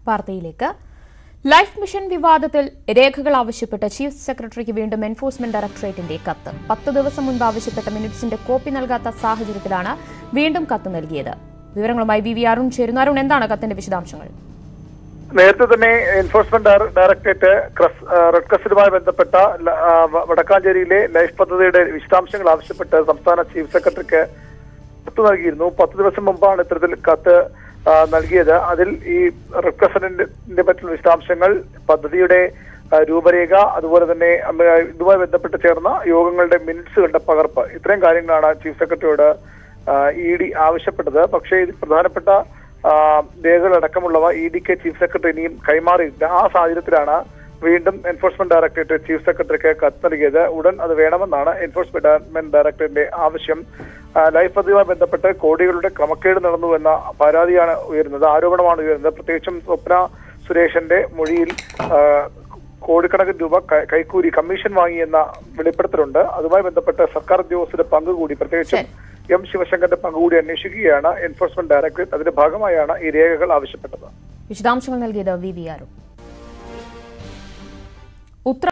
വാർത്തയിലേക്ക് life mission വിവാദത്തിൽ രേഖകൾ ആവശ്യപ്പെട്ട് ചീഫ് സെക്രട്ടറിക്ക് വീണ്ടും എൻഫോഴ്സ്മെന്റ് ഡയറക്ടറേറ്റിന്റെ കത്ത് പത്ത് ദിവസം മുൻപ് ആവശ്യപ്പെട്ട മിനിറ്റ്സിന്റെ കോപ്പി നൽകാത്ത സാഹചര്യത്തിലാണ് വീണ്ടും കത്ത് നൽകിയത് വിവരങ്ങളുമായി വി വി അരുൺ ചേരുന്നു അരുൺ എന്താണ് കത്തിന്റെ വിശദാംശങ്ങൾ നേരത്തെ തന്നെ എൻഫോഴ്സ്മെന്റ് ഡയറ- ഡയറക്ടറേറ്റ് ക്രസ് ആ, റെഡ് ക്രസ്റ്റുമായി ബന്ധപ്പെട്ട ല- ആ, വ- വടക്കാഞ്ചേരിയിലെ ലൈഫ് പദ്ധതിയുടെ വിശദാംശങ്ങൾ ആവശ്യപ്പെട്ട് സംസ്ഥാന ചീഫ് സെക്രട്ടറിക്ക് കത്ത് നൽകിയിരുന്നു പത്ത് ദിവസം മുമ്പാണ് ഇത്തരത്തിൽ കത്ത് ആ, നൽകിയത് അതിൽ ഈ റെഡ് ക്രസന്റിന്റെ പറ്റുന്ന വിശദാംശങ്ങൾ പദ്ധതിയുടെ ആ, രൂപരേഖ അതുപോലെ തന്നെ അം, ആ, ഇതുമായി ബന്ധപ്പെട്ട് ചേർന്ന യോഗങ്ങളുടെ മിനിറ്റ്സുകളുടെ പകർപ്പ് ഇത്രയും കാര്യങ്ങളാണ് ചീഫ് സെക്രട്ടറിയോട് ഇ ഡി ആവശ്യപ്പെട്ടത് പക്ഷേ ഇത് പ്രധാനപ്പെട്ട ആ, രേഖകളടക്കമുള്ളവ ഇ ഡിക്ക് ചീഫ് സെക്രട്ടറി ഇനിയും കൈമാറിയില്ല ആ സാഹചര്യത്തിലാണ് വീണ്ടും എൻഫോഴ്സ്മെന്റ് ഡയറക്ടറേറ്റ് ചീഫ് സെക്രട്ടറിക്ക് കത്ത് നൽകിയത് ഉടൻ അത് വേണമെന്നാണ് എൻഫോഴ്സ്മെന്റ് ഡയറക്ടറേറ്റിന്റെ ആവശ്യം ആ, ലൈഫ് പദ്ധതിയുമായി ബന്ധപ്പെട്ട് കോടികളുടെ ക്രമക്കേട് നടന്നു എന്ന പരാതിയാണ് ഉയരുന്നത് ആരോപണമാണ് ഉയരുന്നത് പ്രത്യേകിച്ചും സ്വപ്ന സുരേഷന്റെ മൊഴിയിൽ ആ, കോടിക്കണക്കിന് രൂപ ക- കൈക്കൂലി കമ്മീഷൻ വാങ്ങിയെന്ന വെളിപ്പെടുത്തലുണ്ട് അതുമായി ബന്ധപ്പെട്ട് സർക്കാർ ഉദ്യോഗസ്ഥരുടെ പങ്ക് കൂടി പ്രത്യേകിച്ചും എം ശിവശങ്കറിന്റെ പങ്ക് കൂടി അന്വേഷിക്കുകയാണ് എൻഫോഴ്സ്മെന്റ് ഡയറക്ടറേറ്റ് അതിന്റെ ഭാഗമായാണ് ഈ രേഖകൾ ആവശ്യപ്പെട്ടത് വിശദാംശങ്ങൾ നൽകിയത് വി വി അരുൺ ഉത്തര